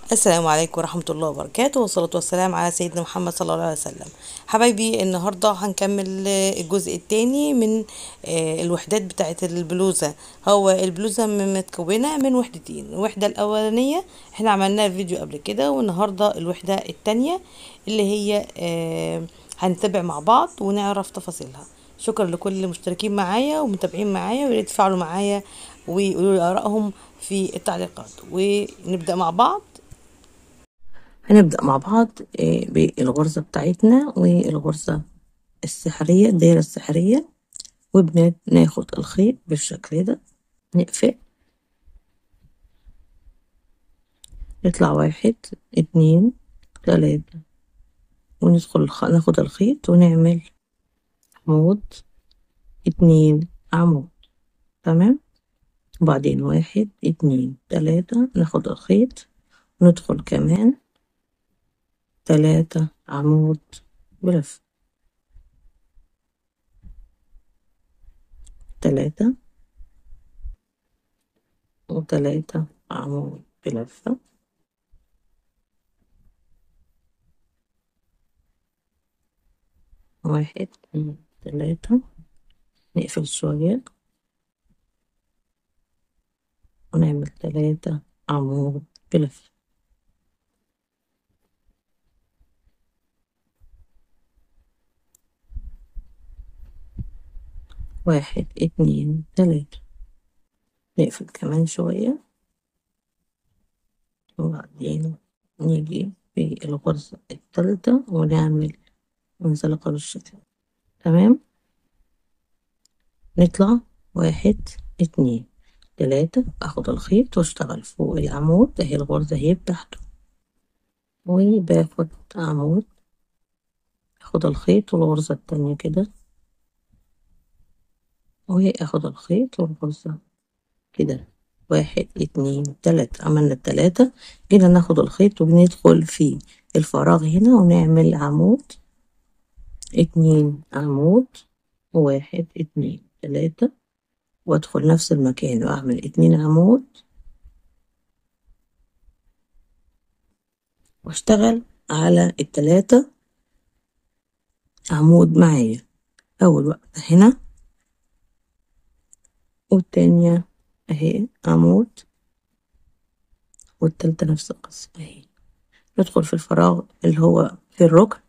السلام عليكم ورحمة الله وبركاته والصلاة والسلام على سيدنا محمد صلى الله عليه وسلم حبايبي النهاردة هنكمل الجزء الثاني من آه، الوحدات بتاعة البلوزة هو البلوزة م- متكونة من وحدتين الوحدة الأولانية احنا عملناها في فيديو قبل كده والنهاردة الوحدة الثانية اللي هي آه، هنتابع مع بعض ونعرف تفاصيلها شكرا لكل المشتركين معايا ومتابعين معايا ويا ريت تفاعلوا معايا ويقولوا لي آرائهم في التعليقات ونبدأ مع بعض هنبدأ مع بعض آه، بالغرزة بتاعتنا والغرزة السحرية الدايرة السحرية وبناخد الخيط بالشكل ده نقفل نطلع واحد اتنين تلاتة وندخل الخ... ناخد الخيط ونعمل عمود اتنين عمود تمام وبعدين واحد اتنين تلاتة ناخد الخيط ندخل كمان تلاتة عمود بلف تلاتة وتلاتة عمود بلفة واحد اتنين تلاتة نقفل شوية ونعمل تلاتة عمود بلفة واحد اتنين تلاتة نقفل كمان شوية وبعدين نيجي في الغرزة التالتة ونعمل منزلقة بالشكل تمام نطلع واحد اتنين تلاتة اخد الخيط واشتغل فوق العمود اهي الغرزة اهي بتاعته وباخد عمود اخد الخيط والغرزة التانية كده واخد الخيط والغرزة كده واحد اتنين تلاتة عملنا التلاتة جينا ناخد الخيط وبندخل في الفراغ هنا ونعمل عمود اتنين عمود واحد اتنين تلاتة وادخل نفس المكان واعمل اتنين عمود واشتغل على التلاتة عمود معايا اول واحدة هنا والتانية اهي عمود والتالتة نفس القصة اهي ندخل في الفراغ اللي هو في الركن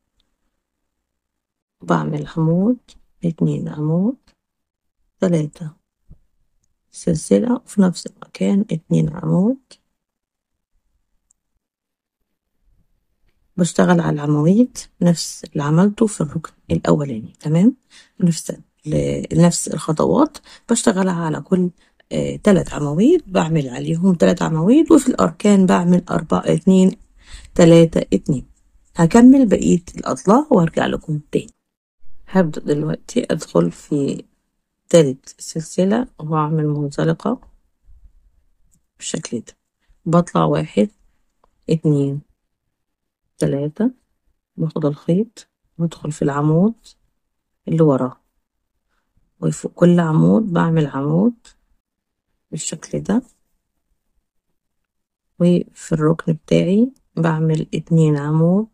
بعمل عمود اتنين عمود تلاتة سلسلة في نفس المكان اتنين عمود بشتغل على العواميد نفس اللي عملته في الركن الأولاني تمام نفس ل- نفس الخطوات بشتغلها على كل آه تلات عواميد بعمل عليهم تلات عواميد وفي الأركان بعمل أربعة اتنين تلاتة اتنين هكمل بقية الأضلاع وارجع لكم تاني هبدأ دلوقتي أدخل في تالت سلسلة وأعمل منزلقة بالشكل ده بطلع واحد اتنين تلاتة باخد الخيط وادخل في العمود اللي وراه وفوق كل عمود بعمل عمود بالشكل ده وفي الركن بتاعي بعمل اتنين عمود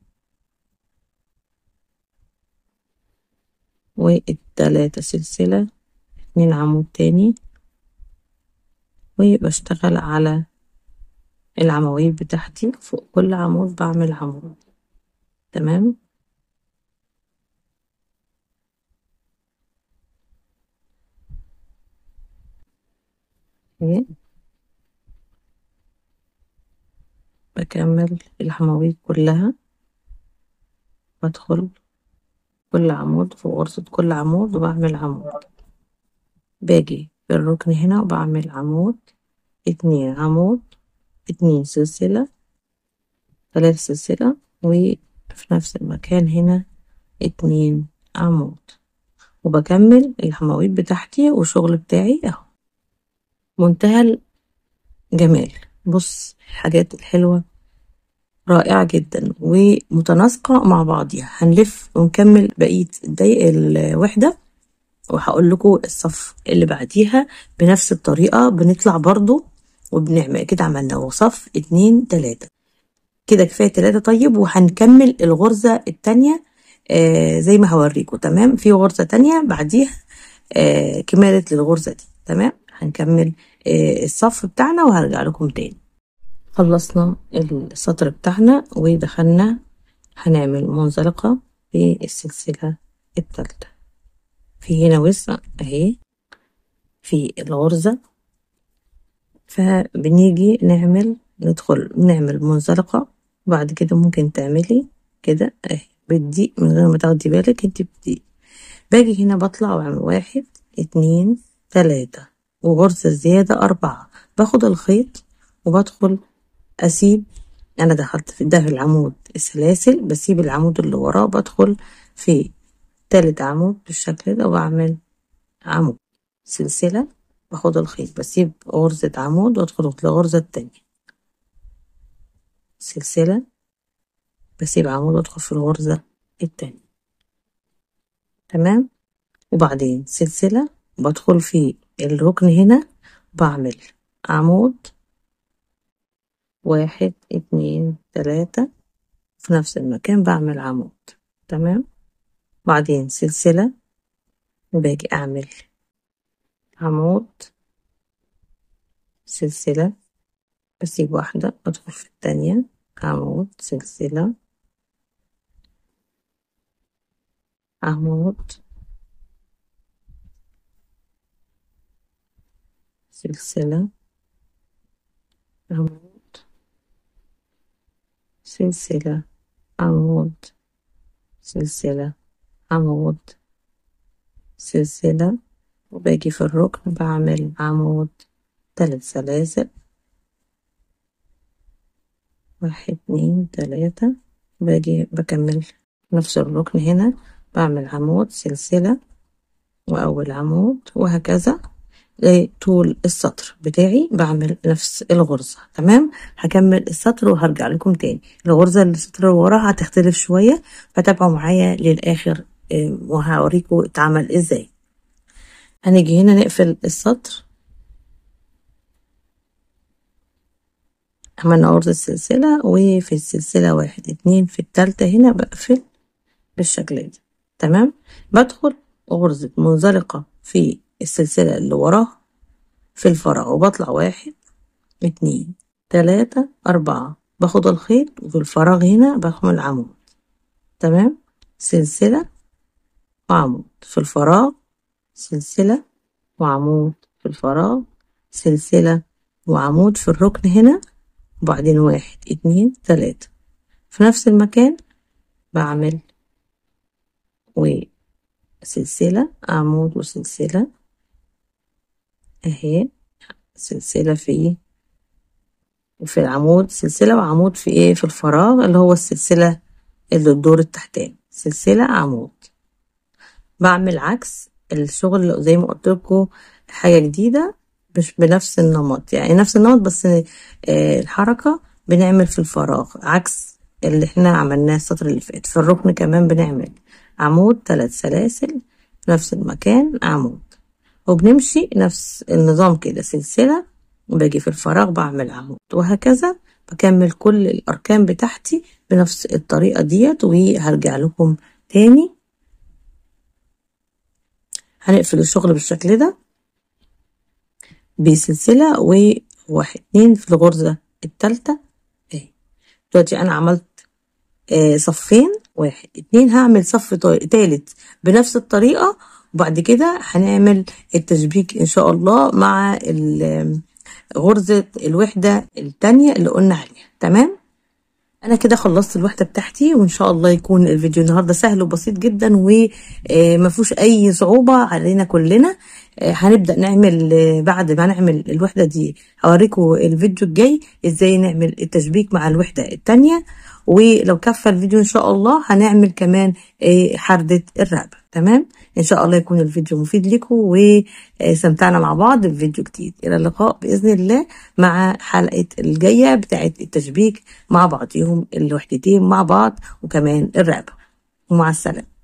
والتلاتة سلسلة اتنين عمود تاني وبشتغل على العواميد بتاعتي فوق كل عمود بعمل عمود تمام اهي. بكمل العواميد كلها بدخل كل عمود في غرزة كل عمود وبعمل عمود باجي في الركن هنا وبعمل عمود اتنين عمود اتنين سلسلة تلاتة سلسلة وفي نفس المكان هنا اتنين عمود وبكمل الحماويد بتاعتي والشغل بتاعي اهو منتهى الجمال بص الحاجات الحلوة رائعة جدا ومتناسقة مع بعضيها هنلف ونكمل بقية الدقايق الوحدة وهقول لكم الصف اللي بعديها بنفس الطريقة بنطلع برضو وبنعمل كده عملنا صف اتنين تلاتة كده كفاية تلاتة طيب وهنكمل الغرزة التانية آه زي ما هوريكم تمام في غرزة تانية بعديها آه كمالة للغرزة دي تمام هنكمل آه الصف بتاعنا وهرجع لكم تاني خلصنا السطر بتاعنا ودخلنا هنعمل منزلقة في السلسلة التالتة في هنا وسع اهي في الغرزة فبنيجي نعمل ندخل نعمل منزلقة وبعد كده ممكن تعملي كده اهي بالدي من غير ما تاخدي بالك انت بدي باجي هنا بطلع واعمل واحد اتنين تلاتة وغرزة زيادة أربعة باخد الخيط وبدخل أسيب أنا دخلت في ده العمود السلاسل بسيب العمود اللي وراه بدخل في تالت عمود بالشكل ده وبعمل عمود سلسلة باخد الخيط بسيب غرزة عمود وادخل في الغرزة التانية سلسلة بسيب عمود وادخل في الغرزة التانية تمام وبعدين سلسلة بدخل في الركن هنا بعمل عمود واحد اتنين تلاتة في نفس المكان بعمل عمود تمام بعدين سلسلة باجي أعمل عمود سلسلة بسيب واحدة أدخل في التانية عمود سلسلة عمود سلسلة عمود سلسلة عمود سلسلة عمود سلسلة وباجي في الركن بعمل عمود تلات سلاسل واحد اتنين تلاتة باجي بكمل نفس الركن هنا بعمل عمود سلسلة وأول عمود وهكذا طول السطر بتاعي بعمل نفس الغرزة تمام هكمل السطر وهرجع لكم تاني الغرزة اللي السطر اللي وراها هتختلف شوية فتابعوا معايا للآخر وهوريكم اتعمل ازاي هنيجي هنا نقفل السطر عملنا غرزة سلسلة وفي السلسلة واحد اتنين في التالتة هنا بقفل بالشكل ده تمام بدخل غرزة منزلقة في السلسلة اللي وراها في الفراغ وبطلع واحد اتنين تلاتة أربعة باخد الخيط وفي الفراغ هنا بعمل عمود تمام سلسلة وعمود في الفراغ سلسلة وعمود في الفراغ سلسلة وعمود في الركن هنا وبعدين واحد اتنين تلاتة في نفس المكان بعمل وسلسلة عمود وسلسلة اهي سلسلة في في العمود سلسلة وعمود في ايه في الفراغ اللي هو السلسلة اللي الدور التحتاني سلسلة عمود بعمل عكس الشغل زي ما قلت لكم حاجة جديدة مش بنفس النمط يعني نفس النمط بس الحركة بنعمل في الفراغ عكس اللي احنا عملناه السطر اللي فات في الركن كمان بنعمل عمود ثلاث سلاسل في نفس المكان عمود وبنمشي نفس النظام كده سلسلة وباجي في الفراغ بعمل عمود وهكذا بكمل كل الأركان بتاعتي بنفس الطريقة ديت وهرجع لكم تاني هنقفل الشغل بالشكل ده بسلسلة وواحد اتنين في الغرزة التالتة اهي دلوقتي أنا عملت آه صفين واحد اتنين هعمل صف تالت بنفس الطريقة وبعد كده هنعمل التشبيك إن شاء الله مع غرزة الوحدة التانية اللي قلنا عليها تمام انا كده خلصت الوحده بتاعتي وان شاء الله يكون الفيديو النهارده سهل وبسيط جدا وما فيهوش اي صعوبه علينا كلنا هنبدا نعمل بعد ما نعمل الوحده دي هوريكم الفيديو الجاي ازاي نعمل التشبيك مع الوحده الثانيه ولو كفى الفيديو ان شاء الله هنعمل كمان حردة الرقبة تمام ان شاء الله يكون الفيديو مفيد لكم واستمتعنا مع بعض بفيديو جديد الى اللقاء باذن الله مع حلقة الجاية بتاعة التشبيك مع بعضهم الوحدتين مع بعض وكمان الرقبة ومع السلامة